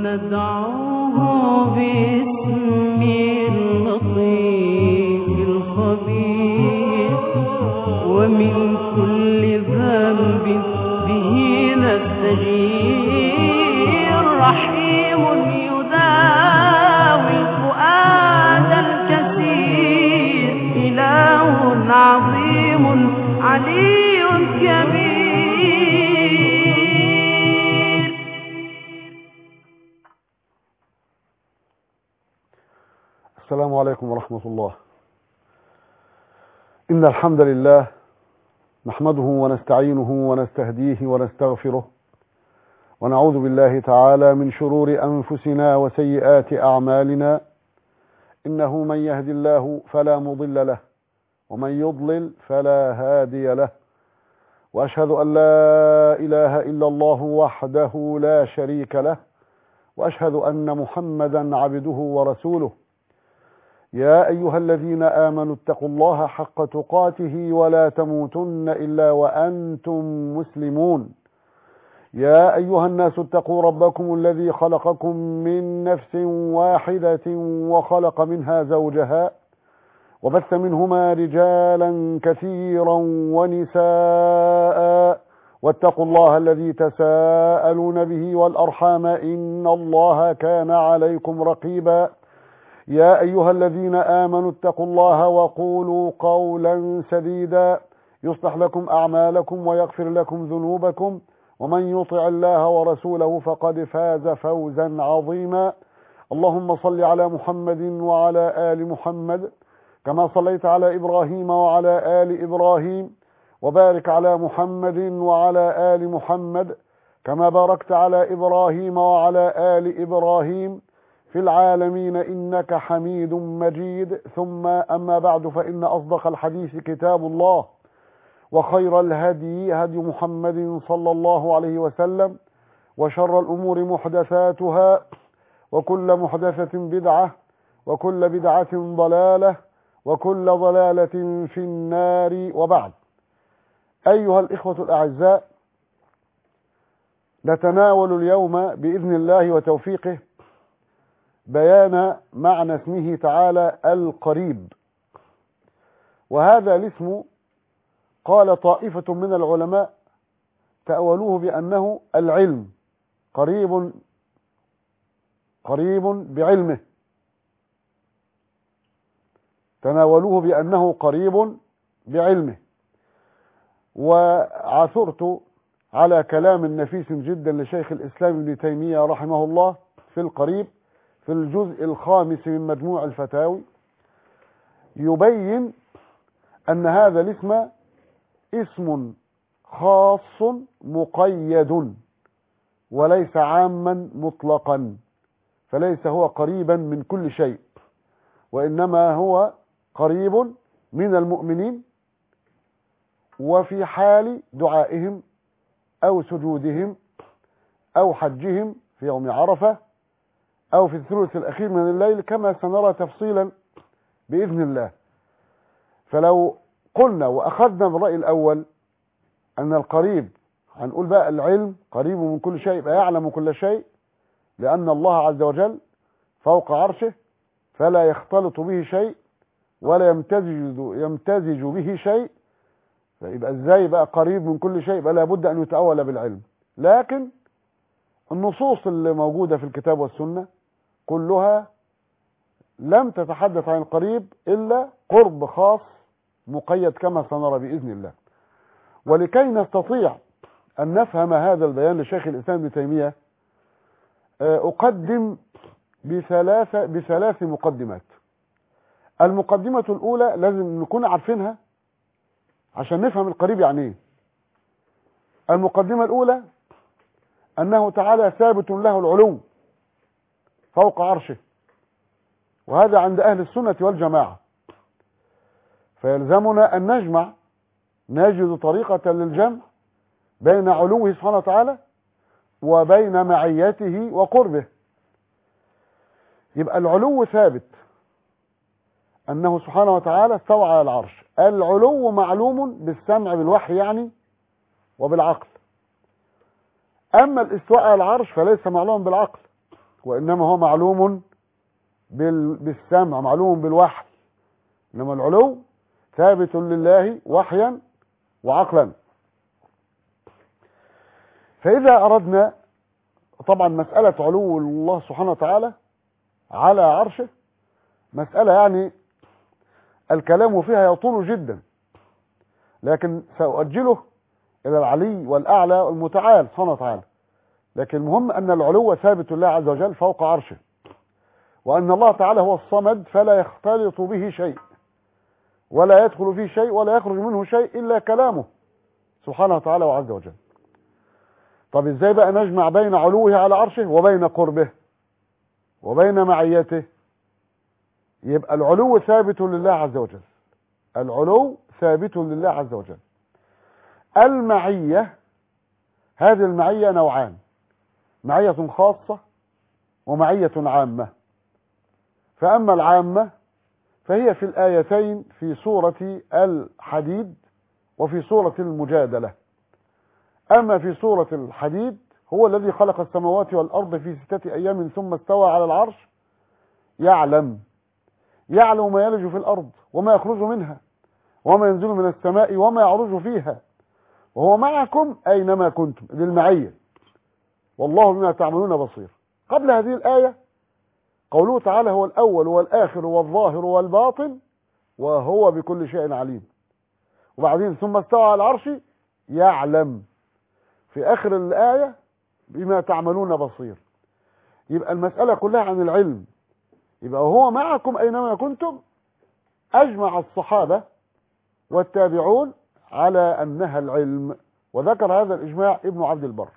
ندعوه باسم اللطيف الخبير ومن كل ذنب به نستجير رحيم يداوي الفؤاد الكثير إله عظيم علي كبير السلام عليكم ورحمة الله إن الحمد لله نحمده ونستعينه ونستهديه ونستغفره ونعوذ بالله تعالى من شرور أنفسنا وسيئات أعمالنا إنه من يهدي الله فلا مضل له ومن يضلل فلا هادي له وأشهد أن لا إله إلا الله وحده لا شريك له وأشهد أن محمدا عبده ورسوله يا أيها الذين آمنوا اتقوا الله حق تقاته ولا تموتن إلا وأنتم مسلمون يا أيها الناس اتقوا ربكم الذي خلقكم من نفس واحدة وخلق منها زوجها وبث منهما رجالا كثيرا ونساء واتقوا الله الذي تساءلون به والأرحام إن الله كان عليكم رقيبا يا أيها الذين آمنوا اتقوا الله وقولوا قولا سديدا يصلح لكم أعمالكم ويغفر لكم ذنوبكم ومن يطع الله ورسوله فقد فاز فوزا عظيما اللهم صل على محمد وعلى آل محمد كما صليت على إبراهيم وعلى آل إبراهيم وبارك على محمد وعلى آل محمد كما باركت على إبراهيم وعلى آل إبراهيم في العالمين إنك حميد مجيد ثم أما بعد فإن أصدق الحديث كتاب الله وخير الهدي هدي محمد صلى الله عليه وسلم وشر الأمور محدثاتها وكل محدثة بدعة وكل بدعة ضلالة وكل ضلالة في النار وبعد أيها الإخوة الأعزاء نتناول اليوم بإذن الله وتوفيقه بيان معنى اسمه تعالى القريب وهذا الاسم قال طائفة من العلماء تأولوه بأنه العلم قريب قريب بعلمه تناولوه بأنه قريب بعلمه وعثرت على كلام نفيس جدا لشيخ الإسلام ابن تيمية رحمه الله في القريب في الجزء الخامس من مجموع الفتاوي يبين أن هذا الاسم اسم خاص مقيد وليس عاما مطلقا فليس هو قريبا من كل شيء وإنما هو قريب من المؤمنين وفي حال دعائهم أو سجودهم أو حجهم في يوم عرفة أو في الثلث الأخير من الليل كما سنرى تفصيلا بإذن الله فلو قلنا وأخذنا بالرأي الأول أن القريب هنقول بقى العلم قريب من كل شيء يبقى يعلم كل شيء لأن الله عز وجل فوق عرشه فلا يختلط به شيء ولا يمتزج يمتزج به شيء فيبقى ازاي بقى قريب من كل شيء يبقى لابد أن يتأول بالعلم لكن النصوص اللي موجودة في الكتاب والسنة كلها لم تتحدث عن القريب إلا قرب خاص مقيد كما سنرى بإذن الله ولكي نستطيع أن نفهم هذا البيان لشيخ الإسلام ابن تيمية أقدم بثلاث بثلاث مقدمات المقدمة الأولى لازم نكون عارفينها عشان نفهم القريب يعني ايه المقدمة الأولى أنه تعالى ثابت له العلو فوق عرشه وهذا عند أهل السنة والجماعة فيلزمنا أن نجمع نجد طريقة للجمع بين علوه سبحانه وتعالى وبين معيته وقربه يبقى العلو ثابت أنه سبحانه وتعالى استوى على العرش العلو معلوم بالسمع بالوحي يعني وبالعقل أما الاستواء على العرش فليس معلوم بالعقل وإنما هو معلوم بال... بالسمع معلوم بالوحي إنما العلو ثابت لله وحيا وعقلا فإذا أردنا طبعا مسألة علو الله سبحانه وتعالى على عرشه مسألة يعني الكلام فيها يطول جدا لكن سأؤجله إلى العلي والأعلى والمتعال سبحانه وتعالى لكن المهم أن العلو ثابت لله عز وجل فوق عرشه وأن الله تعالى هو الصمد فلا يختلط به شيء ولا يدخل فيه شيء ولا يخرج منه شيء إلا كلامه سبحانه وتعالى وعز وجل طب ازاي بقى نجمع بين علوه على عرشه وبين قربه وبين معيته يبقى العلو ثابت لله عز وجل العلو ثابت لله عز وجل المعية هذه المعية نوعان معية خاصة ومعية عامة فأما العامة فهي في الآيتين في سورة الحديد وفي سورة المجادلة أما في سورة الحديد هو الذي خلق السماوات والأرض في ستة أيام ثم استوى على العرش يعلم يعلم ما يلج في الأرض وما يخرج منها وما ينزل من السماء وما يعرج فيها وهو معكم أينما كنتم للمعية والله بما تعملون بصير قبل هذه الآية قوله تعالى هو الأول والآخر والظاهر والباطن وهو بكل شيء عليم وبعدين ثم استوى على العرش يعلم في آخر الآية بما تعملون بصير يبقى المسألة كلها عن العلم يبقى هو معكم أينما كنتم أجمع الصحابة والتابعون على أنها العلم وذكر هذا الإجماع ابن عبد البر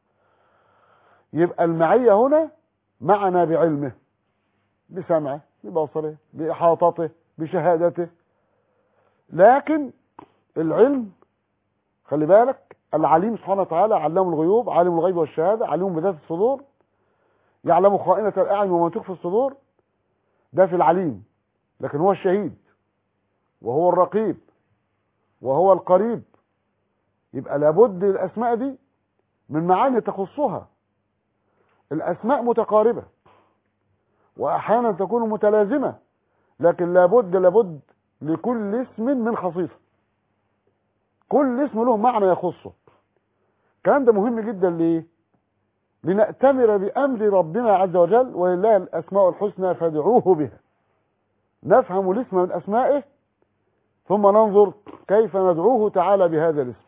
يبقى المعية هنا معنا بعلمه بسمعه ببصره بإحاطته بشهادته لكن العلم خلي بالك العليم سبحانه وتعالى علام الغيوب عالم الغيب والشهادة عليم بذات الصدور يعلم خائنة الأعين وما تخفي الصدور ده في العليم لكن هو الشهيد وهو الرقيب وهو القريب يبقى لابد الأسماء دي من معاني تخصها الأسماء متقاربة وأحيانا تكون متلازمة لكن لابد لابد لكل اسم من خصيصة كل اسم له معنى يخصه الكلام ده مهم جدا ليه لنأتمر بأمر ربنا عز وجل ولله الأسماء الحسنى فادعوه بها نفهم الاسم من أسمائه ثم ننظر كيف ندعوه تعالى بهذا الاسم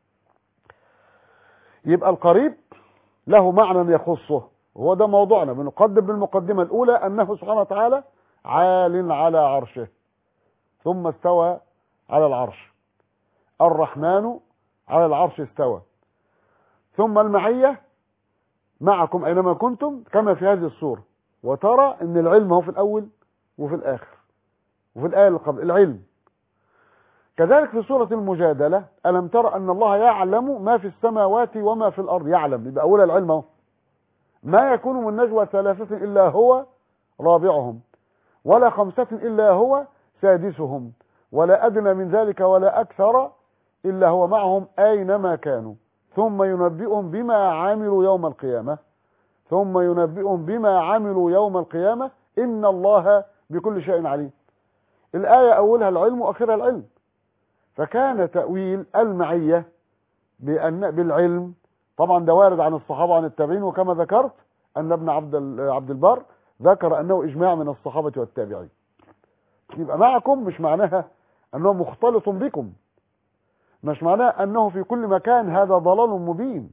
يبقى القريب له معنى يخصه هو ده موضوعنا بنقدم بالمقدمة الأولى أنه سبحانه وتعالى عال على عرشه ثم استوى على العرش الرحمن على العرش استوى ثم المعية معكم أينما كنتم كما في هذه الصورة وترى أن العلم هو في الأول وفي الآخر وفي الآية اللي قبل العلم كذلك في سورة المجادلة ألم ترى أن الله يعلم ما في السماوات وما في الأرض يعلم يبقى أولى العلم اهو ما يكون من نجوى ثلاثة إلا هو رابعهم ولا خمسة إلا هو سادسهم ولا أدنى من ذلك ولا أكثر إلا هو معهم أينما كانوا ثم ينبئهم بما عملوا يوم القيامة ثم ينبئهم بما عملوا يوم القيامة إن الله بكل شيء عليم الآية أولها العلم وآخرها العلم فكان تأويل المعية بأن بالعلم طبعا ده وارد عن الصحابة عن التابعين وكما ذكرت أن ابن عبد عبد البر ذكر أنه إجماع من الصحابة والتابعين يبقى معكم مش معناها أنه مختلط بكم مش معناه أنه في كل مكان هذا ضلال مبين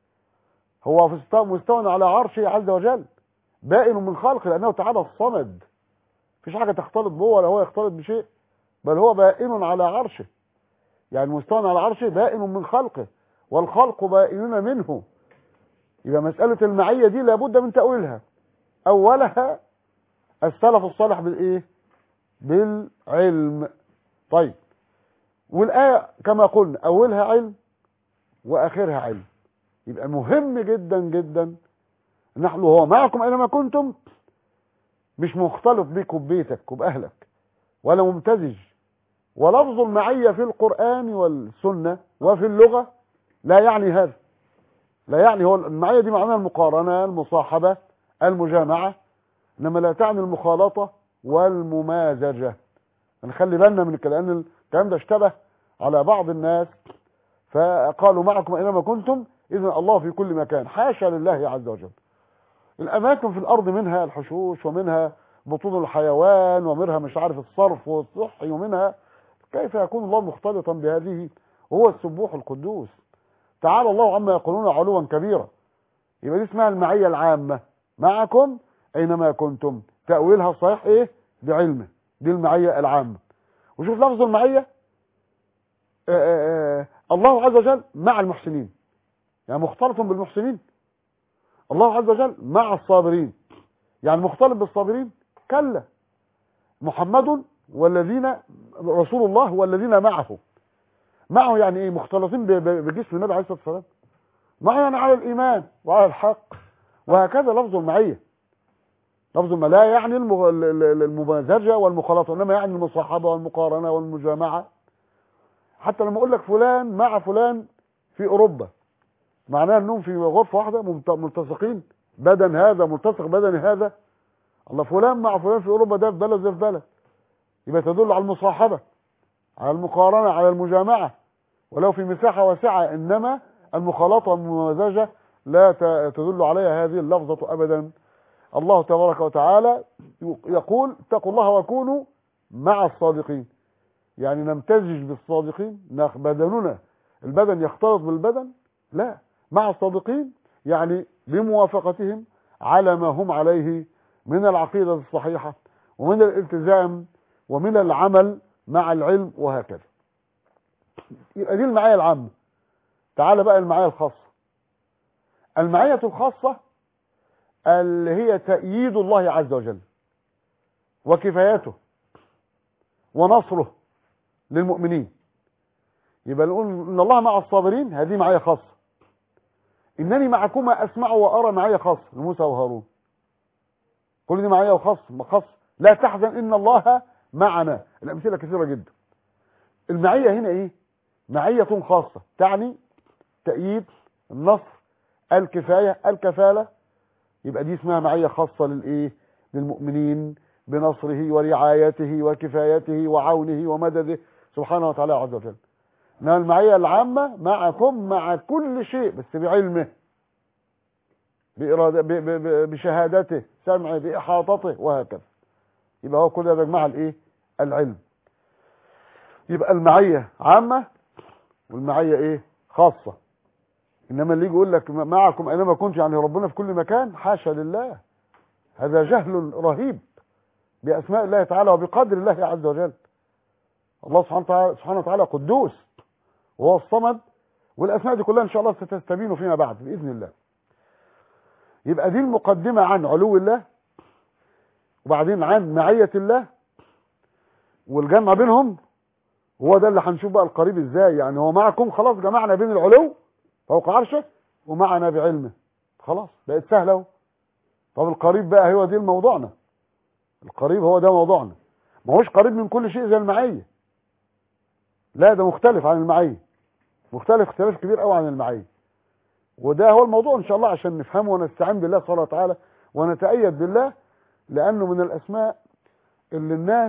هو في مستوى على عرشه عز وجل بائن من خلقه لأنه تعالى الصمد مفيش حاجة تختلط به ولا هو يختلط بشيء بل هو بائن على عرشه يعني مستوى على عرشه بائن من خلقه والخلق بائنون منه يبقى مسألة المعية دي لابد من تأويلها أولها السلف الصالح بالإيه بالعلم طيب والآية كما قلنا أولها علم وآخرها علم يبقى مهم جدا جدا نحن هو معكم أينما كنتم مش مختلط بيك وببيتك وبأهلك ولا ممتزج ولفظ المعية في القرآن والسنة وفي اللغة لا يعني هذا لا يعني هو المعية دي معناها المقارنة المصاحبة المجامعة إنما لا تعني المخالطة والممازجة نخلي بالنا من الكلام لأن الكلام ده اشتبه على بعض الناس فقالوا معكم أينما كنتم إذن الله في كل مكان حاشا لله عز وجل الأماكن في الأرض منها الحشوش ومنها بطون الحيوان ومنها مش عارف الصرف والصحي ومنها كيف يكون الله مختلطا بهذه وهو السبوح القدوس تعالى الله عما يقولون علوا كبيرا يبقى دي اسمها المعية العامة معكم أينما كنتم تأويلها الصحيح إيه بعلمه دي المعية العامة وشوف لفظ المعية آآ آآ الله عز وجل مع المحسنين يعني مختلط بالمحسنين الله عز وجل مع الصابرين يعني مختلط بالصابرين كلا محمد والذين رسول الله والذين معه معه يعني ايه مختلطين ب- ب- بجسم النبي عليه الصلاه والسلام معه يعني على الايمان وعلى الحق وهكذا لفظ المعيه لفظ ما لا يعني المغ- ال- ال- الممازجه والمخالطه انما يعني المصاحبه والمقارنه والمجامعه حتى لما اقول لك فلان مع فلان في اوروبا معناها انهم في غرفه واحده ملت- ملتصقين بدن هذا ملتصق بدن هذا الله فلان مع فلان في اوروبا ده في بلد ده في بلد يبقى تدل على المصاحبه على المقارنه على المجامعه ولو في مساحه واسعه انما المخالطه والممازجه لا ت- تدل عليها هذه اللفظه ابدا الله تبارك وتعالى يقول اتقوا الله وكونوا مع الصادقين يعني نمتزج بالصادقين نخ- بدننا البدن يختلط بالبدن لا مع الصادقين يعني بموافقتهم على ما هم عليه من العقيدة الصحيحة ومن الالتزام ومن العمل مع العلم وهكذا يبقى دي المعايا العامة تعال بقى المعايا الخاصة المعية الخاصة اللي هي تأييد الله عز وجل وكفايته ونصره للمؤمنين يبقى نقول ان الله مع الصابرين هذه معايا خاصة انني معكما اسمع وارى معايا خاصة لموسى وهارون كل دي معايا وخاص خاص لا تحزن ان الله معنا الامثله كثيره جدا المعيه هنا ايه معيه خاصه تعني تأييد النصر الكفايه الكفاله يبقى دي اسمها معيه خاصه للايه للمؤمنين بنصره ورعايته وكفايته وعونه ومدده سبحانه وتعالى عز وجل انما المعيه العامه معكم مع كل شيء بس بعلمه بإرادة ب- ب- ب- بشهادته سمعه بإحاطته وهكذا يبقى هو كل ده مع الايه العلم يبقى المعية عامة والمعية ايه خاصة انما اللي يجي يقول لك معكم اينما كنت يعني ربنا في كل مكان حاشا لله هذا جهل رهيب باسماء الله تعالى وبقدر الله عز وجل الله سبحانه وتعالى سبحانه وتعالى قدوس وهو الصمد والاسماء دي كلها ان شاء الله ستستبين فيما بعد باذن الله يبقى دي المقدمة عن علو الله وبعدين عن معية الله والجمع بينهم هو ده اللي هنشوف بقى القريب ازاي يعني هو معكم خلاص جمعنا بين العلو فوق عرشه ومعنا بعلمه خلاص بقت سهله اهو طب القريب بقى هو دي موضوعنا القريب هو ده موضوعنا ما هوش قريب من كل شيء زي المعيه لا ده مختلف عن المعيه مختلف اختلاف كبير قوي عن المعيه وده هو الموضوع ان شاء الله عشان نفهمه ونستعين بالله سبحانه وتعالى ونتأيد بالله لانه من الاسماء اللي الناس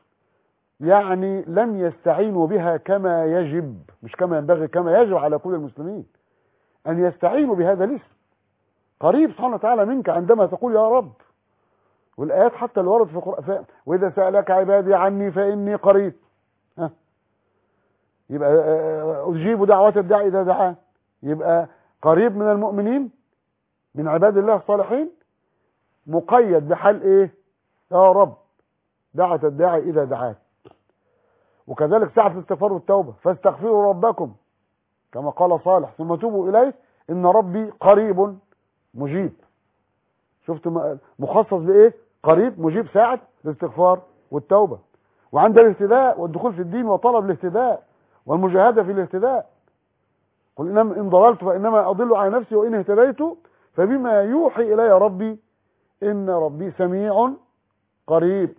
يعني لم يستعينوا بها كما يجب مش كما ينبغي كما يجب على كل المسلمين ان يستعينوا بهذا الاسم قريب سبحانه وتعالى منك عندما تقول يا رب والايات حتى اللي وردت في القران واذا سالك عبادي عني فاني قريب ها يبقى آه، اجيب دعوه الداعي اذا دعان يبقى قريب من المؤمنين من عباد الله الصالحين مقيد بحال ايه يا رب دعوة الداعي اذا دعاك وكذلك ساعة الاستغفار والتوبة فاستغفروا ربكم كما قال صالح ثم توبوا اليه ان ربي قريب مجيب شفت م- مخصص بايه قريب مجيب ساعة الاستغفار والتوبة وعند الاهتداء والدخول في الدين وطلب الاهتداء والمجاهدة في الاهتداء قل إنما إن ضللت فإنما أضل على نفسي وإن اهتديت فبما يوحي إلي ربي إن ربي سميع قريب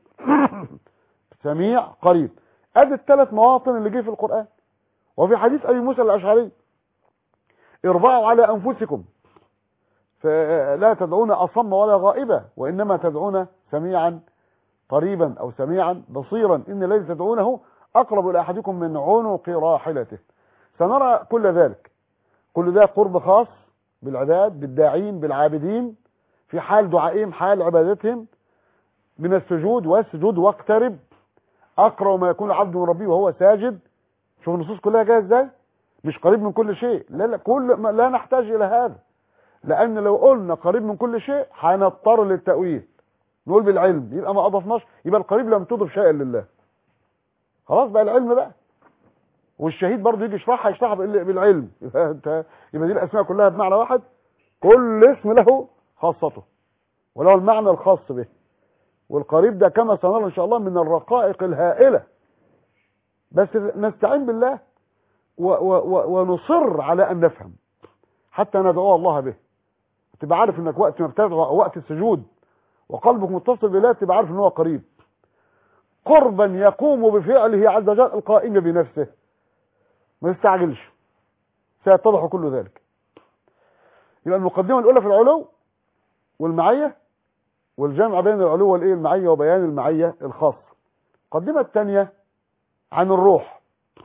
سميع قريب ادي الثلاث مواطن اللي جه في القرآن وفي حديث أبي موسى الأشعري اربعوا على أنفسكم فلا تدعون أصم ولا غائبة وإنما تدعون سميعا قريبا أو سميعا بصيرا إن الذي تدعونه أقرب إلى أحدكم من عنق راحلته سنرى كل ذلك كل ده قرب خاص بالعباد بالداعين بالعابدين في حال دعائهم حال عبادتهم من السجود والسجود واقترب أقرب ما يكون العبد من ربه وهو ساجد شوف النصوص كلها جايه ازاي مش قريب من كل شيء لا لا كل ما لا نحتاج الى هذا لان لو قلنا قريب من كل شيء هنضطر للتاويل نقول بالعلم يبقى ما اضفناش يبقى القريب لم تضف شيئا لله خلاص بقى العلم بقى والشهيد برضه يجي يشرحها يشرحها بال- بالعلم يبقى انت يبقى دي الاسماء كلها بمعنى واحد كل اسم له خاصته وله المعنى الخاص به والقريب ده كما سنرى ان شاء الله من الرقائق الهائله بس نستعين بالله و و و ونصر على ان نفهم حتى ندعو الله به تبقى عارف انك وقت ما بتدعو أو وقت السجود وقلبك متصل بالله تبقى عارف ان هو قريب قربا يقوم بفعله عز وجل القائم بنفسه ما يستعجلش سيتضح كل ذلك يبقى المقدمه الاولى في العلو والمعيه والجمع بين العلو والايه المعيه وبيان المعيه الخاصه المقدمه الثانيه عن الروح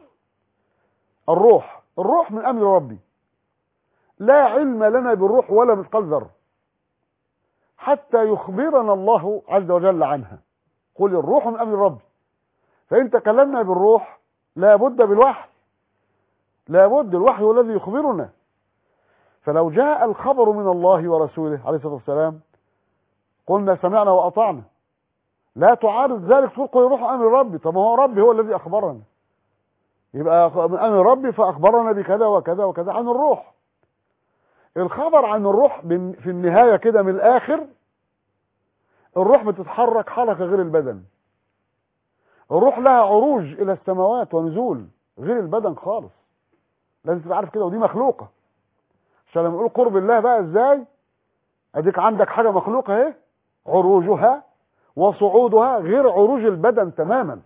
الروح الروح من امر ربي لا علم لنا بالروح ولا مثقال ذره حتى يخبرنا الله عز وجل عنها قل الروح من امر ربي فان تكلمنا بالروح لابد بالوحي لابد الوحي هو الذي يخبرنا فلو جاء الخبر من الله ورسوله عليه الصلاه والسلام قلنا سمعنا واطعنا لا تعارض ذلك تقول قل الروح من امر ربي طب ما هو ربي هو الذي اخبرنا يبقى من امر ربي فاخبرنا بكذا وكذا وكذا عن الروح الخبر عن الروح بن- في النهايه كده من الاخر الروح بتتحرك حركه غير البدن الروح لها عروج الى السماوات ونزول غير البدن خالص لازم تبقى عارف كده ودي مخلوقه عشان لما نقول قرب الله بقى ازاي اديك عندك حاجه مخلوقه اهي عروجها وصعودها غير عروج البدن تماما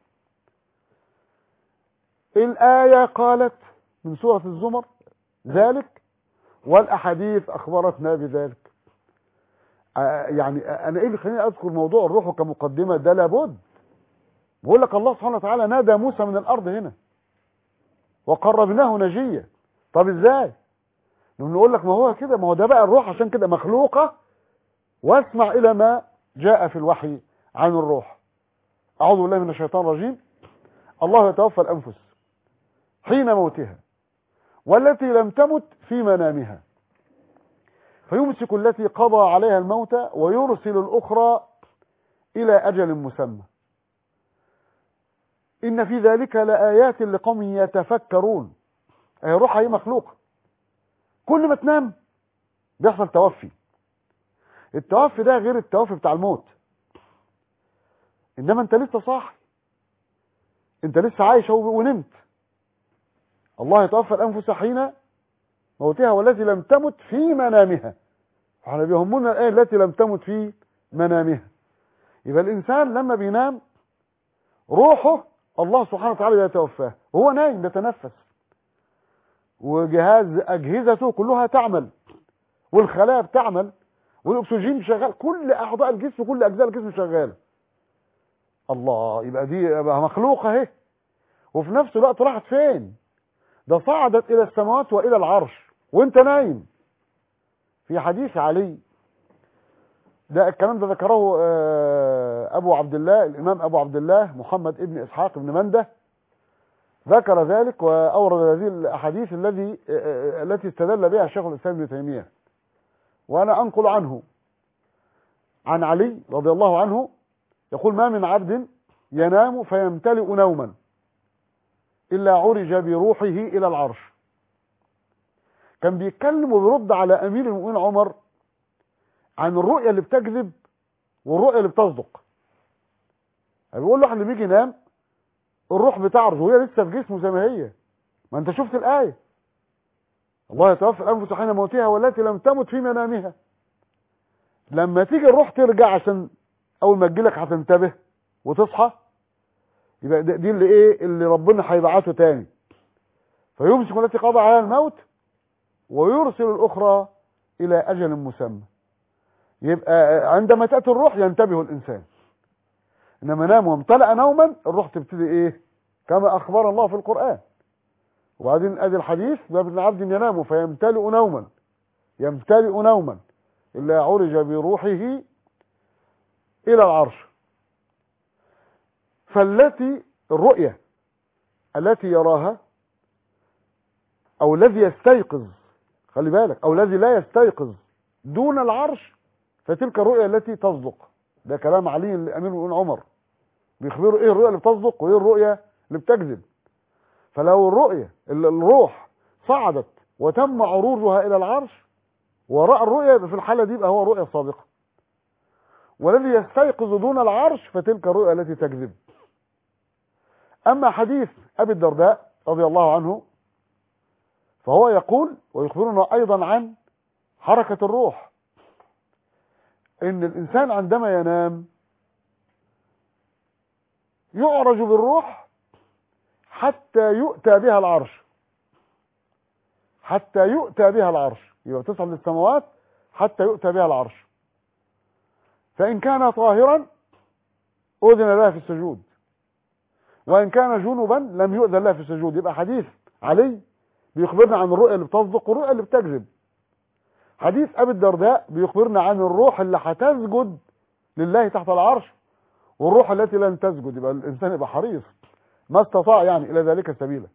الآية قالت من سورة الزمر ذلك والأحاديث أخبرتنا بذلك آه، يعني أنا إيه اللي خليني أذكر موضوع الروح كمقدمة ده لابد بقول لك الله سبحانه وتعالى نادى موسى من الأرض هنا وقربناه نجيا طب إزاي لما نقول لك ما هو كده ما هو ده بقى الروح عشان كده مخلوقة واسمع إلى ما جاء في الوحي عن الروح أعوذ بالله من الشيطان الرجيم الله يتوفى الأنفس حين موتها والتي لم تمت في منامها فيمسك التي قضى عليها الموت ويرسل الأخرى إلى أجل مسمى إن في ذلك لآيات لقوم يتفكرون أي روح هي مخلوقة كل ما تنام بيحصل توفي التوفي ده غير التوفي بتاع الموت انما انت لسه صاحي انت لسه عايش أهو ونمت الله يتوفى الانفس حين موتها والتي لم تمت في منامها احنا بيهمنا الايه التي لم تمت في منامها يبقى الانسان لما بينام روحه الله سبحانه وتعالى يتوفاه وهو نايم بيتنفس وجهاز اجهزته كلها تعمل والخلايا بتعمل والاكسجين شغال كل اعضاء الجسم كل اجزاء الجسم شغاله الله يبقى دي يبقى مخلوقه اهي وفي نفس الوقت راحت فين ده صعدت الى السماوات والى العرش وانت نايم في حديث علي ده الكلام ده ذكره آه، ابو عبد الله الامام ابو عبد الله محمد ابن اسحاق بن منده ذكر ذلك واورد هذه الاحاديث الذي آه، آه، التي استدل بها شيخ الاسلام ابن تيميه وانا انقل عنه عن علي رضي الله عنه يقول ما من عبد ينام فيمتلئ نوما الا عرج بروحه الى العرش كان بيتكلم وبيرد على امير المؤمنين عمر عن الرؤيه اللي بتكذب والرؤيه اللي بتصدق بيقول له اللي بيجي ينام الروح بتعرج وهي لسه في جسمه زي ما هي ما انت شفت الايه الله يتوفى الانفس حين موتها والتي لم تمت في منامها لما تيجي الروح ترجع عشان اول ما تجيلك هتنتبه وتصحى يبقى ده- دي اللي ايه اللي ربنا هيبعته تاني فيمسك التي قضى عليها الموت ويرسل الاخرى إلى أجل مسمى يبقى عندما تأتي الروح ينتبه الإنسان إنما نام وامتلأ نوما الروح تبتدي إيه كما أخبر الله في القرآن وبعدين ادي الحديث ما ابن عبد ينام فيمتلئ نوما يمتلئ نوما الا عرج بروحه الى العرش فالتي الرؤية التي يراها او الذي يستيقظ خلي بالك او الذي لا يستيقظ دون العرش فتلك الرؤية التي تصدق ده كلام علي الامير بن عمر بيخبروا ايه الرؤية اللي بتصدق وايه الرؤية اللي بتكذب فلو الرؤية الروح صعدت وتم عروجها إلى العرش ورأى الرؤية في الحالة دي يبقى هو رؤية صادقة والذي يستيقظ دون العرش فتلك الرؤية التي تكذب أما حديث أبي الدرداء رضي الله عنه فهو يقول ويخبرنا أيضا عن حركة الروح إن الإنسان عندما ينام يعرج بالروح حتى يؤتى بها العرش حتى يؤتى بها العرش يبقى تصعد للسماوات حتى يؤتى بها العرش فإن كان طاهرا أذن له في السجود وإن كان جنبا لم يؤذن له في السجود يبقى حديث علي بيخبرنا عن الرؤية اللي بتصدق والرؤية اللي بتكذب حديث أبي الدرداء بيخبرنا عن الروح اللي هتسجد لله تحت العرش والروح التي لن تسجد يبقى الإنسان يبقى حريص ما استطاع يعني إلى ذلك سبيلا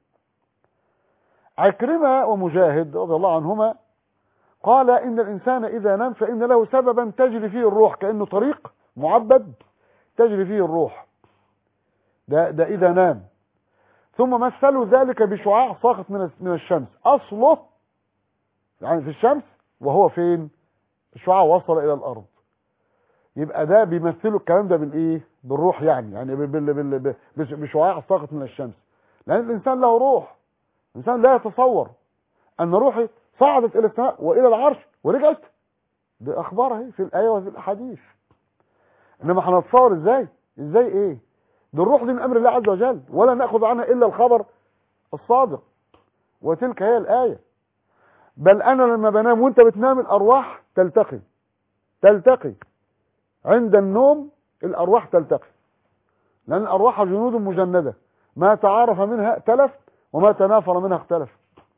عكرمة ومجاهد رضي الله عنهما قال إن الإنسان إذا نام فإن له سببا تجري فيه الروح كأنه طريق معبد تجري فيه الروح ده, ده إذا نام ثم مثلوا ذلك بشعاع ساقط من من الشمس أصله يعني في الشمس وهو فين الشعاع وصل إلى الأرض يبقى ده بيمثلوا الكلام ده بالايه بالروح يعني يعني بال بال بشعاع ساقط من الشمس لان الانسان له روح الانسان لا يتصور ان روحي صعدت الى السماء والى العرش ورجعت دي اخبار اهي في الايه وفي الاحاديث انما هنتصور ازاي ازاي ايه دي الروح دي من امر الله عز وجل ولا ناخذ عنها الا الخبر الصادق وتلك هي الايه بل انا لما بنام وانت بتنام الارواح تلتقي تلتقي عند النوم الأرواح تلتقي لأن الأرواح جنود مجندة ما تعارف منها ائتلف وما تنافر منها اختلف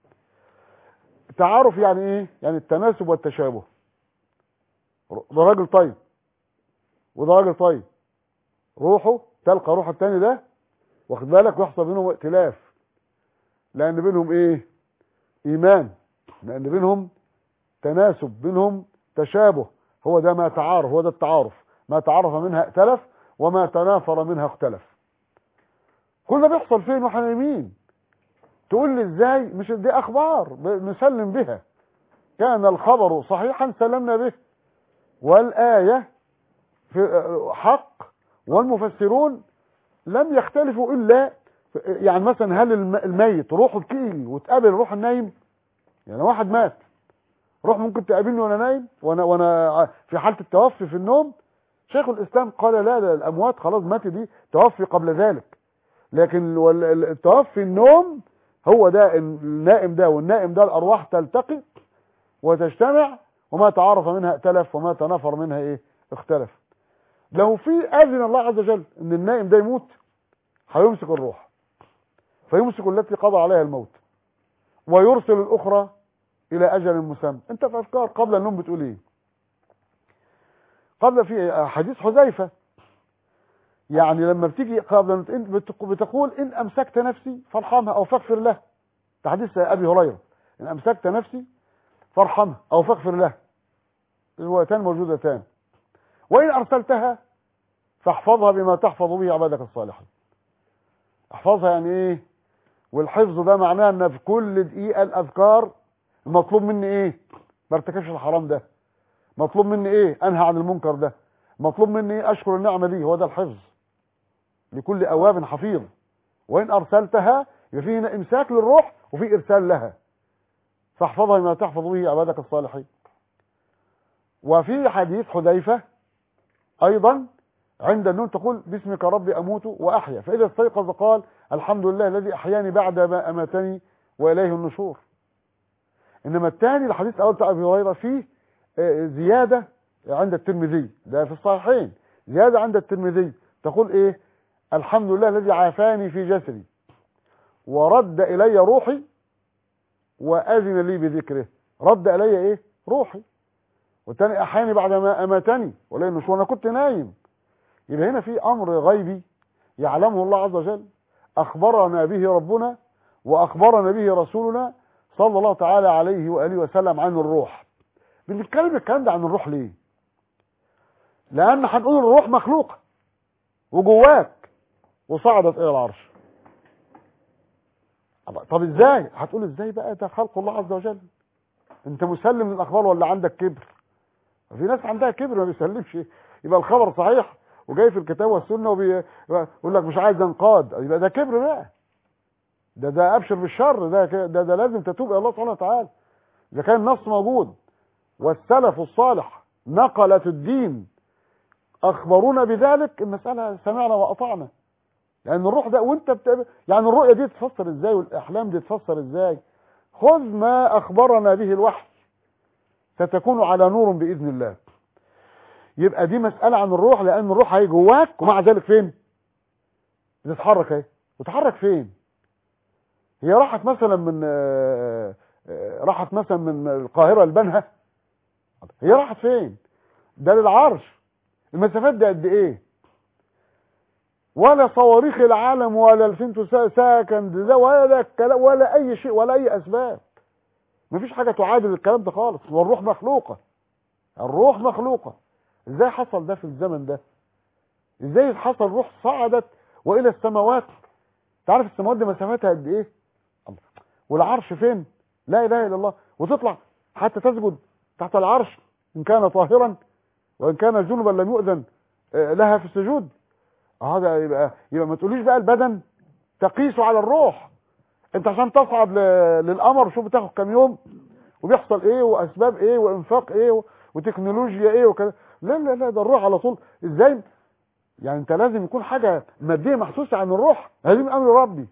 تعارف يعني ايه يعني التناسب والتشابه ده راجل طيب وده راجل طيب روحه تلقى روح التاني ده واخد بالك ويحصل بينهم ائتلاف لان بينهم ايه ايمان لان بينهم تناسب بينهم تشابه هو ده ما تعارف هو ده التعارف ما تعارف منها ائتلف وما تنافر منها اختلف كل ده بيحصل فين واحنا نايمين تقول لي ازاي مش دي اخبار نسلم بها كان الخبر صحيحا سلمنا به والايه في حق والمفسرون لم يختلفوا الا يعني مثلا هل الميت روحه بتيجي وتقابل روح النايم يعني واحد مات روح ممكن تقابلني وانا نايم وانا وانا في حاله التوفي في النوم شيخ الاسلام قال لا لا الاموات خلاص ماتت دي توفي قبل ذلك لكن التوفي النوم هو ده النائم ده والنائم ده الارواح تلتقي وتجتمع وما تعارف منها ائتلف وما تنافر منها ايه اختلف لو في اذن الله عز وجل ان النائم ده يموت هيمسك الروح فيمسك التي قضى عليها الموت ويرسل الاخرى الى اجل مسمى انت في افكار قبل النوم بتقول ايه قبل في حديث حذيفه يعني لما بتيجي قبل بتقول ان امسكت نفسي فارحمها او فاغفر له ده حديث ابي هريره ان امسكت نفسي فارحمها او فاغفر له الروايتان موجودتان وان ارسلتها فاحفظها بما تحفظ به عبادك الصالحين احفظها يعني ايه والحفظ ده معناه ان في كل دقيقه الاذكار المطلوب مني ايه ما ارتكبش الحرام ده مطلوب مني ايه انهى عن المنكر ده مطلوب مني ايه اشكر النعمه دي هو ده الحفظ لكل اواب حفيظ وان ارسلتها يبقى في هنا امساك للروح وفي ارسال لها فاحفظها بما تحفظ به عبادك الصالحين وفي حديث حذيفه ايضا عند النوم تقول باسمك ربي اموت واحيا فاذا استيقظ قال الحمد لله الذي احياني بعد ما اماتني واليه النشور انما الثاني الحديث الاول بتاع ابي هريره فيه آه، زيادة عند الترمذي ده في الصحيحين زيادة عند الترمذي تقول ايه الحمد لله الذي عافاني في جسدي ورد الي روحي واذن لي بذكره رد الي ايه روحي والتاني احياني بعد ما اماتني ولا مش وانا كنت نايم يبقى هنا في امر غيبي يعلمه الله عز وجل اخبرنا به ربنا واخبرنا به رسولنا صلى الله تعالى عليه واله وسلم عن الروح بنتكلم الكلام ده عن الروح ليه لان هنقول الروح مخلوقه وجواك وصعدت الى العرش طب ازاي هتقول ازاي بقى ده خلق الله عز وجل انت مسلم للاخبار ولا عندك كبر في ناس عندها كبر ما بيسلمش يبقى الخبر صحيح وجاي في الكتاب والسنه ويقول لك مش عايز انقاد يبقى ده كبر بقى ده ده ابشر بالشر ده ك- ده, ده لازم تتوب الى الله سبحانه وتعالى اذا كان النص موجود والسلف الصالح نقلت الدين اخبرونا بذلك المساله سمعنا واطعنا لان الروح ده وانت بت... يعني الرؤيه دي تفسر ازاي والاحلام دي تفسر ازاي خذ ما اخبرنا به الوحي ستكون على نور باذن الله يبقى دي مساله عن الروح لان الروح هي جواك ومع ذلك فين بتتحرك اهي وتتحرك فين هي راحت مثلا من آه، آه، راحت مثلا من القاهره لبنها هي راحت فين ده للعرش المسافات دي قد ايه ولا صواريخ العالم ولا الفينتو سا- ساكن ده ولا الكلام ولا اي شيء ولا اي اسباب مفيش حاجه تعادل الكلام ده خالص والروح مخلوقه الروح مخلوقه ازاي حصل ده في الزمن ده ازاي حصل روح صعدت والى السماوات تعرف السماوات دي مسافتها قد ايه الله. والعرش فين لا اله الا الله وتطلع حتى تسجد تحت العرش ان كان طاهرا وان كان جنبا لم يؤذن آه، لها في السجود هذا يبقى يبقى ما تقوليش بقى البدن تقيسه على الروح انت عشان تصعد ل- للقمر شوف بتاخد كام يوم وبيحصل ايه واسباب ايه وانفاق ايه و- وتكنولوجيا ايه وكذا لا لا لا ده الروح على طول ازاي يعني انت لازم يكون حاجه ماديه محسوسه عن الروح هذه من امر ربي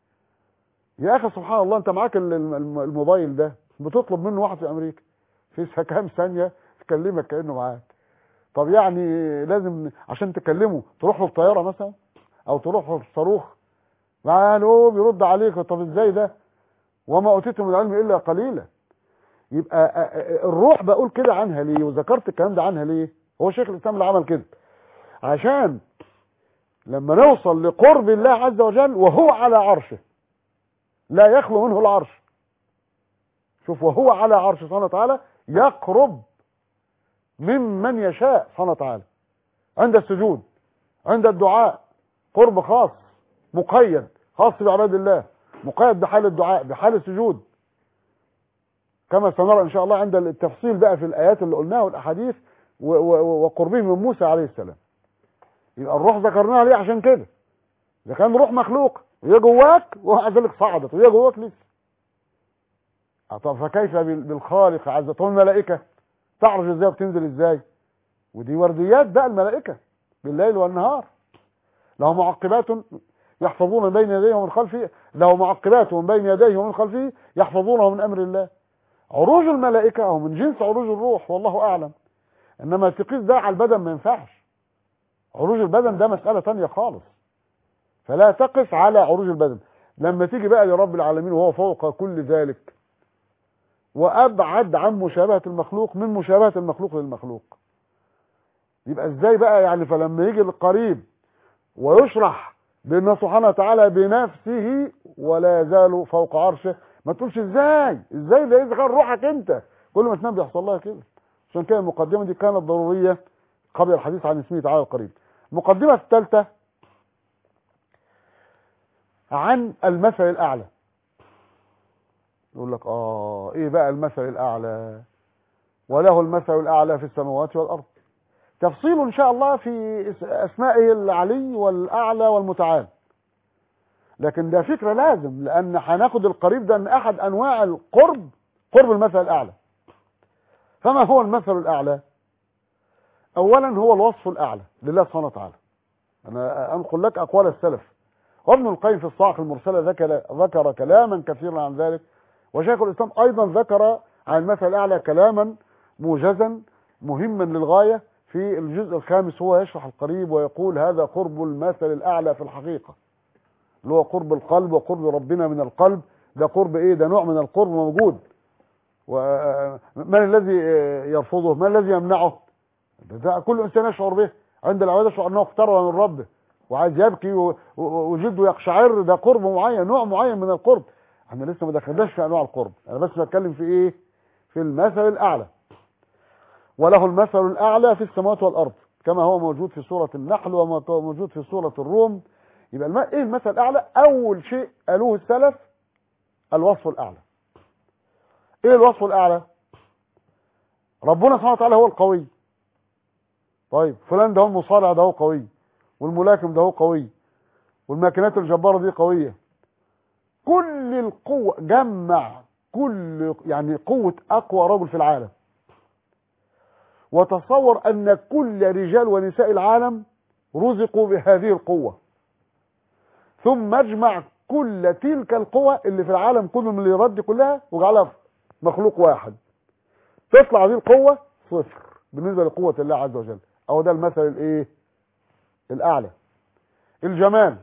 يا اخي سبحان الله انت معاك ال- الم- الموبايل ده بتطلب منه واحد في امريكا في س- كام ثانيه تكلمك كانه معاك طب يعني لازم عشان تكلمه تروح له الطياره مثلا او تروح له الصاروخ معاه بيرد عليك طب ازاي ده وما اوتيتم من العلم الا قليلا يبقى آه، آه، الروح بقول كده عنها ليه وذكرت الكلام ده عنها ليه هو شيخ الاسلام اللي عمل كده عشان لما نوصل لقرب الله عز وجل وهو على عرشه لا يخلو منه العرش شوف وهو على عرشه سبحانه وتعالى يقرب ممن يشاء سبحانه وتعالى عند السجود عند الدعاء قرب خاص مقيد خاص بعباد الله مقيد بحال الدعاء بحال السجود كما سنرى ان شاء الله عند التفصيل بقى في الايات اللي قلناها والاحاديث و- و- وقربه من موسى عليه السلام يبقى الروح ذكرناها ليه عشان كده اذا كان روح مخلوق وهي جواك ومع ذلك صعدت وهي جواك لسه آه طب فكيف بال- بالخالق عز وجل طب الملائكه تعرج ازاي وبتنزل ازاي ودي ورديات بقى الملائكه بالليل والنهار له معقبات يحفظون من بين يديه ومن خلفه له معقبات من بين يديه ومن خلفه يحفظونه من امر الله عروج الملائكه او من جنس عروج الروح والله اعلم انما تقيس ده على البدن ما ينفعش عروج البدن ده مساله تانية خالص فلا تقف على عروج البدن لما تيجي بقى لرب العالمين وهو فوق كل ذلك وابعد عن مشابهه المخلوق من مشابهه المخلوق للمخلوق يبقى ازاي بقى يعني فلما يجي القريب ويشرح بان سبحانه وتعالى بنفسه ولا يزال فوق عرشه ما تقولش ازاي ازاي ده اذا كان روحك انت كل ما تنام بيحصل لها كده عشان كده المقدمه دي كانت ضروريه قبل الحديث عن اسمه تعالى القريب المقدمه الثالثه عن المثل الاعلى يقول لك اه ايه بقى المثل الاعلى وله المثل الاعلى في السماوات والارض تفصيل ان شاء الله في اس- اسمائه العلي والاعلى والمتعال لكن ده فكره لازم لان هناخد القريب ده ان احد انواع القرب قرب المثل الاعلى فما هو المثل الاعلى اولا هو الوصف الاعلى لله سبحانه وتعالى انا انقل لك اقوال السلف وابن القيم في الصاعق المرسله ذكر ذكر كلاما كثيرا عن ذلك وشيخ الاسلام ايضا ذكر عن المثل الاعلى كلاما موجزا مهما للغاية في الجزء الخامس هو يشرح القريب ويقول هذا قرب المثل الأعلى في الحقيقة اللي هو قرب القلب وقرب ربنا من القلب ده قرب ايه ده نوع من القرب موجود ومن الذي يرفضه من الذي يمنعه ده كل انسان يشعر به عند العباد يشعر انه اقترب من ربه وعايز يبكي و- و- وجلده يقشعر ده قرب معين نوع معين من القرب احنا لسه ما دخلناش في انواع القرب انا بس بتكلم في ايه في المثل الاعلى وله المثل الاعلى في السماوات والارض كما هو موجود في سوره النحل وما هو موجود في سوره الروم يبقى الم... ايه المثل الاعلى اول شيء قالوه السلف الوصف الاعلى ايه الوصف الاعلى ربنا سبحانه وتعالى هو القوي طيب فلان ده هو المصارع ده هو قوي والملاكم ده هو قوي والماكينات الجبارة دي قوية كل القوة جمع كل يعني قوة أقوى رجل في العالم وتصور أن كل رجال ونساء العالم رزقوا بهذه القوة ثم اجمع كل تلك القوى اللي في العالم كله من اللي دي كلها وجعلها في مخلوق واحد تطلع هذه القوة صفر بالنسبة لقوة الله عز وجل أو ده المثل الإيه الأعلى الجمال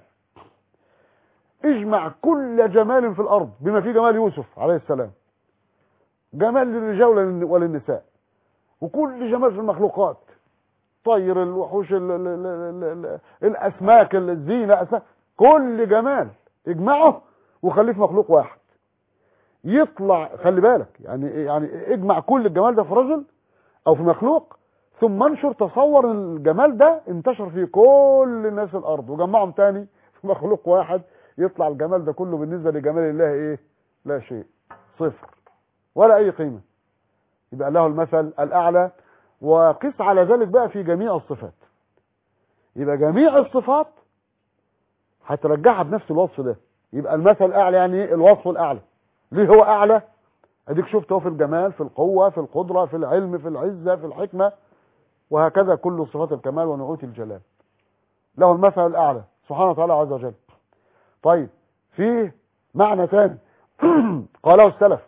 اجمع كل جمال في الأرض بما فيه جمال يوسف عليه السلام جمال للرجال وللن- وللنساء وكل جمال في المخلوقات طير الوحوش ال ال ال ال ال الأسماك الزينة أسماك كل جمال اجمعه وخليه في مخلوق واحد يطلع خلي بالك يعني يعني اجمع كل الجمال ده في رجل او في مخلوق ثم انشر تصور إن الجمال ده انتشر في كل الناس الارض وجمعهم تاني في مخلوق واحد يطلع الجمال ده كله بالنسبه لجمال الله ايه لا شيء صفر ولا اي قيمه يبقى له المثل الاعلى وقس على ذلك بقى في جميع الصفات يبقى جميع الصفات هترجعها بنفس الوصف ده يبقى المثل الاعلى يعني ايه الوصف الاعلى ليه هو اعلى اديك شفت هو في الجمال في القوه في القدره في العلم في العزه في الحكمه وهكذا كل صفات الكمال ونعوت الجلال له المثل الاعلى سبحانه وتعالى عز وجل طيب فيه معنى ثاني قاله السلف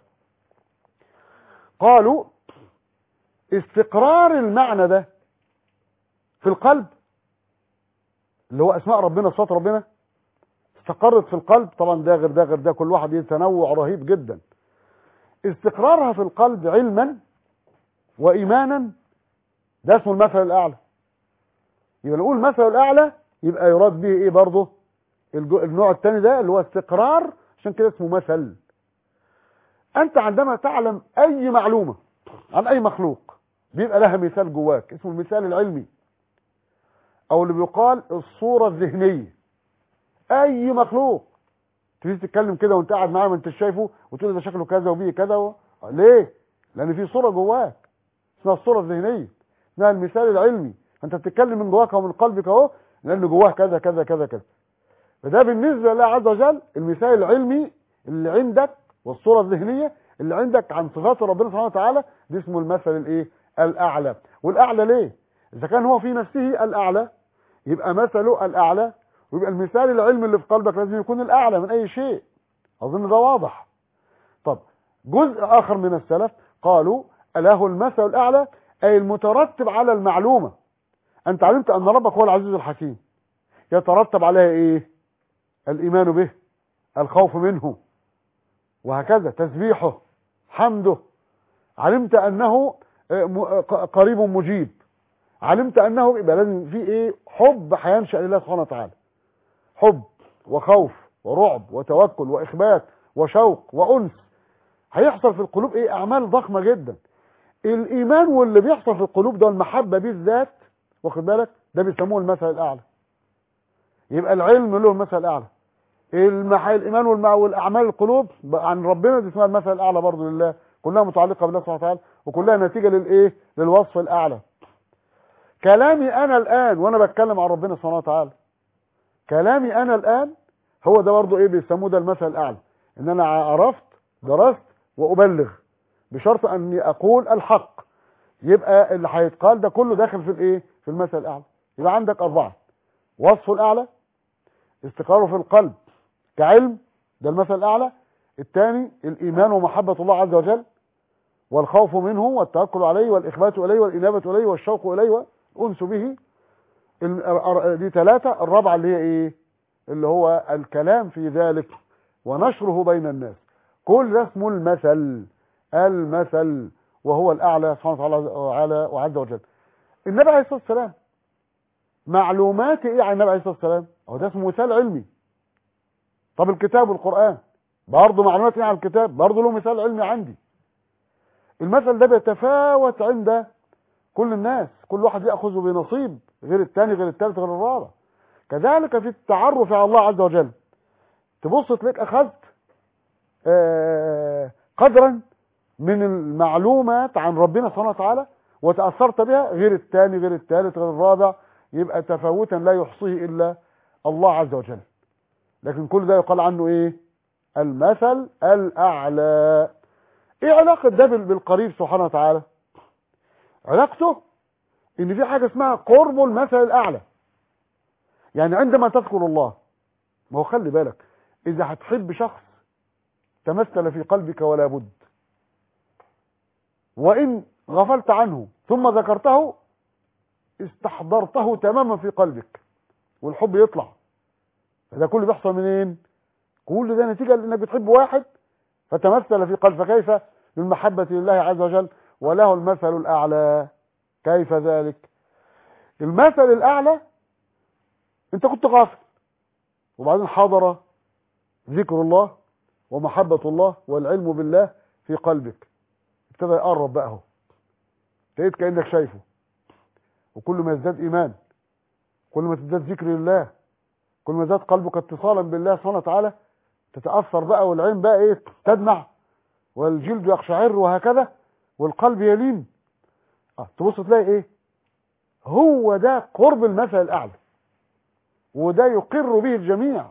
قالوا استقرار المعنى ده في القلب اللي هو اسماء ربنا صفات ربنا استقرت في القلب طبعا ده غير ده غير ده كل واحد يتنوع رهيب جدا استقرارها في القلب علما وايمانا ده اسمه المثل الاعلى يبقى نقول المثل الاعلى يبقى يراد به ايه برضه الجو- النوع الثاني ده اللي هو استقرار عشان كده اسمه مثل انت عندما تعلم اي معلومه عن اي مخلوق بيبقى لها مثال جواك اسمه المثال العلمي او اللي بيقال الصوره الذهنيه اي مخلوق تيجي تتكلم كده وانت قاعد معاه ما انت شايفه وتقول ده شكله كذا وبيه كذا و... ليه لان في صوره جواك اسمها الصوره الذهنيه اسمها المثال العلمي انت بتتكلم من جواك ومن قلبك اهو لان جواه كذا كذا كذا كذا فده بالنسبه لله عز وجل المثال العلمي اللي عندك والصوره الذهنيه اللي عندك عن صفات ربنا سبحانه وتعالى دي اسمه المثل الايه الاعلى والاعلى ليه اذا كان هو في نفسه الاعلى يبقى مثله الاعلى ويبقى المثال العلمي اللي في قلبك لازم يكون الاعلى من اي شيء اظن ده واضح طب جزء اخر من السلف قالوا اله المثل الاعلى اي المترتب على المعلومه انت علمت ان ربك هو العزيز الحكيم يترتب عليها ايه الايمان به الخوف منه وهكذا تسبيحه حمده علمت انه آه، م- آه، قريب مجيب علمت انه يبقى لازم في ايه حب هينشا لله سبحانه وتعالى حب وخوف ورعب وتوكل واخبات وشوق وانس هيحصل في القلوب ايه اعمال ضخمه جدا الايمان واللي بيحصل في القلوب ده المحبه بالذات واخد بالك ده بيسموه المثل الاعلى يبقى العلم له المثل الاعلى المح... الايمان والمع... والاعمال القلوب عن ربنا دي اسمها المثل الاعلى برضه لله كلها متعلقه بالله سبحانه وتعالى وكلها نتيجه للايه للوصف الاعلى كلامي انا الان وانا بتكلم عن ربنا سبحانه وتعالى كلامي انا الان هو ده برضه ايه بيسموه ده المثل الاعلى ان انا عرفت درست وابلغ بشرط اني اقول الحق يبقى اللي هيتقال ده كله داخل في الايه في المثل الاعلى يبقى عندك اربعه وصفه الاعلى استقراره في القلب كعلم ده المثل الاعلى الثاني الايمان ومحبه الله عز وجل والخوف منه والتوكل عليه والإخبات إليه والإنابة إليه والشوق إليه والأنس به ال- دي ثلاثة الرابعة اللي هي إيه اللي هو الكلام في ذلك ونشره بين الناس كل ده اسمه المثل المثل وهو الأعلى سبحانه وتعالى وعز وجل النبي عليه الصلاة والسلام معلومات ايه عن النبي عليه الصلاة والسلام هو ده اسمه مثال علمي طب الكتاب والقرآن برضه معلومات ايه عن الكتاب برضه له مثال علمي عندي المثل ده بيتفاوت عند كل الناس كل واحد يأخذ بنصيب غير الثاني غير الثالث غير الرابع كذلك في التعرف على الله عز وجل تبص تلاقيك أخذت آه، قدرا من المعلومات عن ربنا سبحانه وتعالى وتأثرت بها غير الثاني غير الثالث غير الرابع يبقى تفاوتا لا يحصيه إلا الله عز وجل لكن كل ده يقال عنه إيه المثل الأعلى إيه علاقة ده بال- بالقريب سبحانه وتعالى علاقته إن في حاجة اسمها قرب المثل الأعلى يعني عندما تذكر الله ما هو خلي بالك إذا هتحب شخص تمثل في قلبك ولا بد وإن غفلت عنه ثم ذكرته استحضرته تماما في قلبك والحب يطلع ده كله بيحصل منين كل ده نتيجة لأنك بتحب واحد فتمثل في قلب فكيف بالمحبة لله عز وجل وله المثل الأعلى كيف ذلك المثل الأعلى انت كنت غافل وبعدين حضر ذكر الله ومحبة الله والعلم بالله في قلبك ابتدى يقرب بقى اهو ابتديت كأنك شايفه وكل ما يزداد إيمان كل ما تزداد ذكر الله كل ما زاد قلبك اتصالا بالله سبحانه وتعالى تتأثر بقى والعين بقى ايه تدمع والجلد يقشعر وهكذا والقلب يلين اه تبص تلاقي ايه هو ده قرب المثل الأعلى وده يقر به الجميع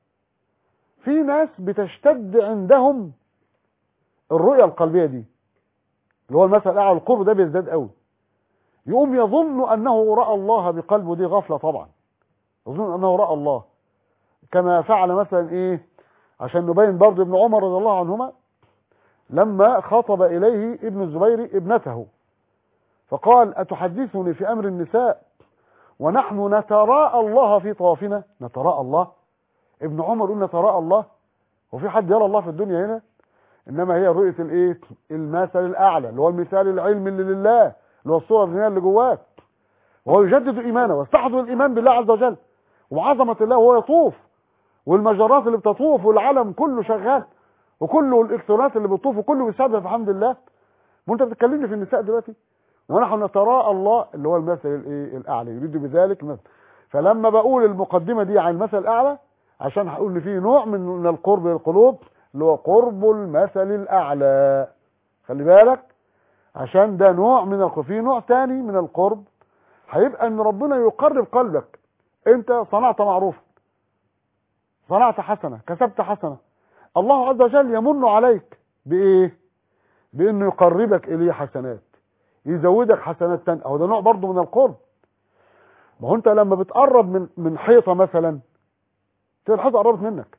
في ناس بتشتد عندهم الرؤية القلبية دي اللي هو المثل الأعلى القرب ده بيزداد قوي يقوم يظن أنه رأى الله بقلبه دي غفلة طبعا يظن أنه رأى الله كما فعل مثلا إيه عشان نبين برضه ابن عمر رضي الله عنهما لما خاطب إليه ابن الزبير ابنته فقال أتحدثني في أمر النساء ونحن نتراءى الله في طوافنا نتراءى الله ابن عمر يقول نتراءى الله وفي حد يرى الله في الدنيا هنا انما هي رؤيه الايه المثل الاعلى اللي هو المثال العلمي اللي لله اللي هو الصوره الدينيه اللي جواك وهو يجدد ايمانه ويستحضر الايمان بالله عز وجل وعظمه الله وهو يطوف والمجرات اللي بتطوف والعالم كله شغال وكله الالكترونات اللي بتطوف وكله بيسبح بحمد الله وانت بتتكلمني في النساء دلوقتي ونحن نتراءى الله اللي هو المثل الايه الاعلى يريد بذلك المثل فلما بقول المقدمه دي عن المثل الاعلى عشان هقول ان في نوع من من القرب للقلوب اللي هو قرب المثل الاعلى خلي بالك عشان ده نوع من القرب في نوع تاني من القرب هيبقى ان ربنا يقرب قلبك انت صنعت معروف صنعت حسنه كسبت حسنه الله عز وجل يمن عليك بايه بانه يقربك اليه حسنات يزودك حسنات تانية اهو ده نوع برضه من القرب ما هو انت لما بتقرب من من حيطه مثلا تلاقي الحيطه قربت منك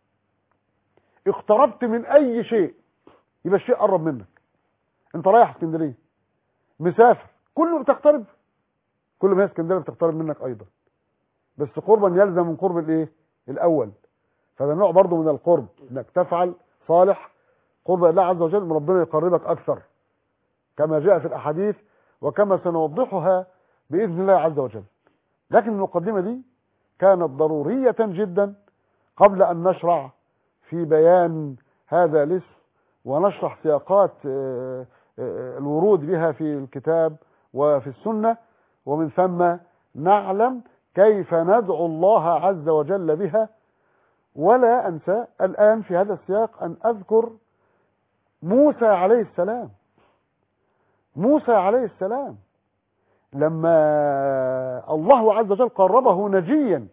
اقتربت من اي شيء يبقى الشيء قرب منك انت رايح اسكندريه مسافر كل ما بتقترب كل ما هي اسكندريه بتقترب منك ايضا بس قربا يلزم من قرب الايه الاول فده نوع برضه من القرب انك تفعل صالح قرب الله عز وجل من ربنا يقربك اكثر كما جاء في الاحاديث وكما سنوضحها باذن الله عز وجل لكن المقدمه دي كانت ضروريه جدا قبل ان نشرع في بيان هذا الاسم ونشرح سياقات آه، آه، الورود بها في الكتاب وفي السنه ومن ثم نعلم كيف ندعو الله عز وجل بها ولا انسى الان في هذا السياق ان اذكر موسى عليه السلام موسى عليه السلام لما الله عز وجل قربه نجيا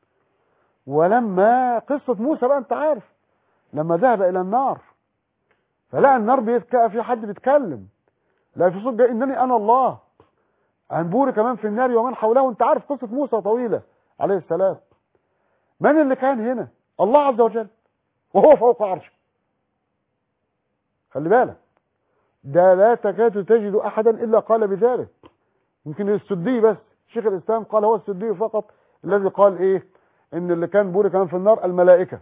ولما قصة موسى بقى انت عارف لما ذهب الى النار فلقى النار بيتكأ في حد بيتكلم لا في صوت جاي انني انا الله هنبوري كمان في النار ومن حوله وانت عارف قصة موسى طويلة عليه السلام من اللي كان هنا الله عز وجل وهو فوق عرشه خلي بالك ده لا تكاد تجد احدا الا قال بذلك يمكن السدي بس شيخ الاسلام قال هو السدي فقط الذي قال ايه ان اللي كان بوري كمان في النار الملائكه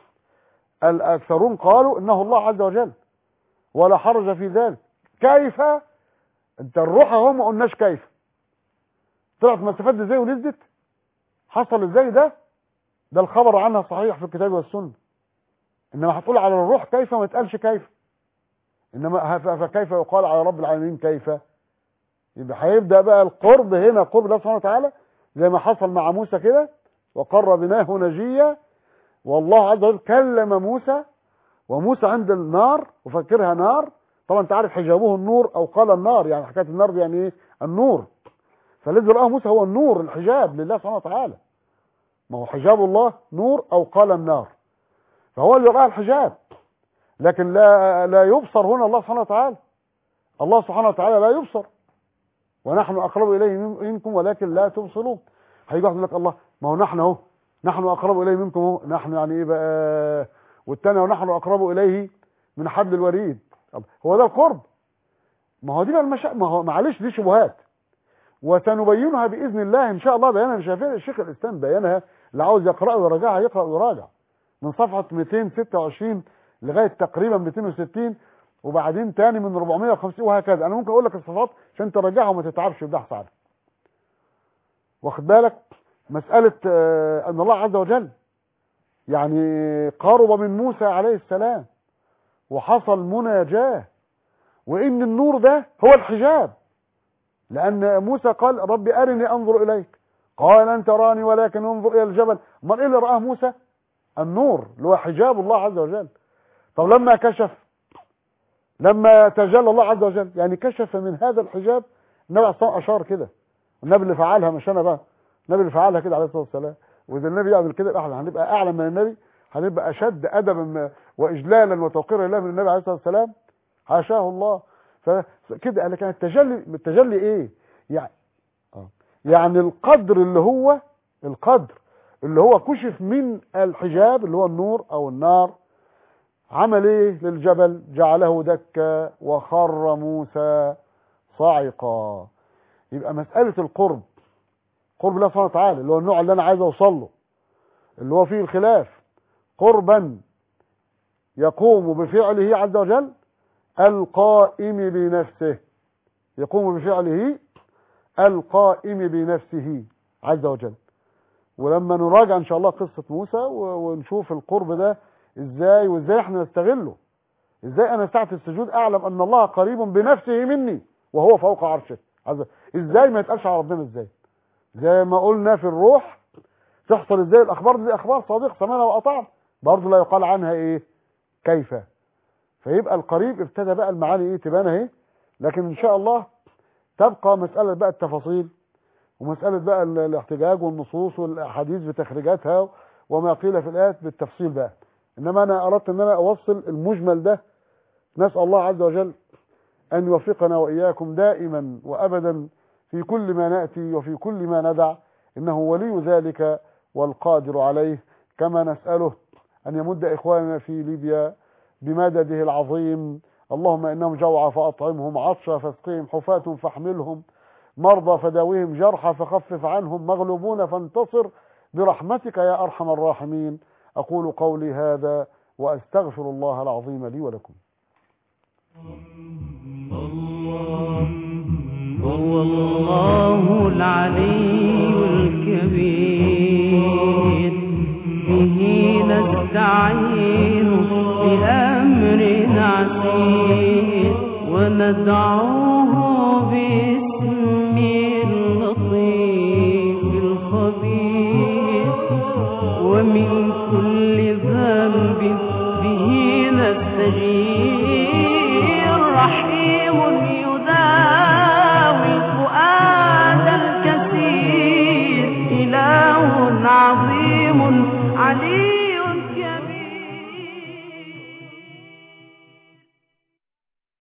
الاكثرون قالوا انه الله عز وجل ولا حرج في ذلك كيف انت الروح اهو ما قلناش كيف طلعت مسافات ازاي ونزلت حصل ازاي ده ده الخبر عنها صحيح في الكتاب والسنه انما هتقول على الروح كيف ما تقالش كيف انما ف- فكيف يقال على رب العالمين كيف يبقى هيبدا بقى القرب هنا قرب الله سبحانه وتعالى زي ما حصل مع موسى كده وقربناه نجيا والله عز وجل كلم موسى وموسى عند النار وفكرها نار طبعا انت عارف حجابه النور او قال النار يعني حكايه النار دي يعني ايه النور فالذي راه موسى هو النور الحجاب لله سبحانه وتعالى ما هو حجاب الله نور او قال النار فهو اللي راه الحجاب لكن لا لا يبصر هنا الله سبحانه وتعالى الله سبحانه وتعالى لا يبصر ونحن اقرب اليه من- منكم ولكن لا تبصرون هيجي واحد يقول لك الله ما هو نحن اهو نحن اقرب اليه منكم اهو نحن يعني ايه بقى والثاني ونحن اقرب اليه من حبل الوريد طب هو ده القرب ما هو دي بقى المشا... ما هو معلش دي شبهات وسنبينها باذن الله ان شاء الله بيانا شافعي الشيخ الاسلام بيانها اللي عاوز يقرا ويراجعها يقرا ويراجع من صفحه 226 لغايه تقريبا 260 وبعدين تاني من 450 وهكذا انا ممكن اقول لك الصفات عشان تراجعها وما تتعبش ببحث عنها واخد بالك مساله آه، ان الله عز وجل يعني قرب من موسى عليه السلام وحصل مناجاه وان النور ده هو الحجاب لان موسى قال ربي ارني انظر اليك قال لن تراني ولكن انظر الى الجبل امال ايه اللي راه موسى النور اللي هو حجاب الله عز وجل طب لما كشف لما تجلى الله عز وجل يعني كشف من هذا الحجاب النبي عليه الصلاه والسلام اشار كده النبي اللي فعلها مش انا بقى النبي اللي فعلها كده عليه الصلاه والسلام واذا النبي يعمل كده يبقى احنا هنبقى اعلى من النبي هنبقى اشد ادبا واجلالا وتوقيرا لله من النبي عليه الصلاه والسلام حاشاه الله فكده قال لك يعني التجلي التجلي ايه يعني آه. يعني القدر اللي هو القدر اللي هو كشف من الحجاب اللي هو النور او النار عمل ايه للجبل جعله دكا وخر موسى صاعقا يبقى مسألة القرب قرب الله سبحانه وتعالى اللي هو النوع اللي انا عايز اوصل له اللي هو فيه الخلاف قربا يقوم بفعله عز وجل القائم بنفسه يقوم بفعله القائم بنفسه عز وجل ولما نراجع ان شاء الله قصة موسى و- ونشوف القرب ده ازاي وازاي احنا نستغله ازاي انا ساعة السجود اعلم ان الله قريب بنفسه مني وهو فوق عرشه عز وجل. ازاي ما يتقالش على ربنا ازاي زي ما قلنا في الروح تحصل ازاي الاخبار دي اخبار صادق سمعنا واطعنا برضه لا يقال عنها ايه كيف فيبقى القريب ابتدى بقى المعاني ايه تبان اهي لكن ان شاء الله تبقى مسألة بقى التفاصيل ومسألة بقى ال- الاحتجاج والنصوص والأحاديث بتخريجاتها وما قيل في الآيات بالتفصيل بقى إنما أنا أردت أن أنا أوصل المجمل ده نسأل الله عز وجل أن يوفقنا وإياكم دائما وأبدا في كل ما نأتي وفي كل ما ندع إنه ولي ذلك والقادر عليه كما نسأله أن يمد إخواننا في ليبيا بمدده العظيم اللهم إنهم جوعى فأطعمهم عطشى فاسقهم حفاة فاحملهم مرضى فداويهم جرحى فخفف عنهم مغلوبون فانتصر برحمتك يا أرحم الراحمين أقول قولي هذا وأستغفر الله العظيم لي ولكم هو الله العلي الكبير به نستعين بأمر عسير وندعو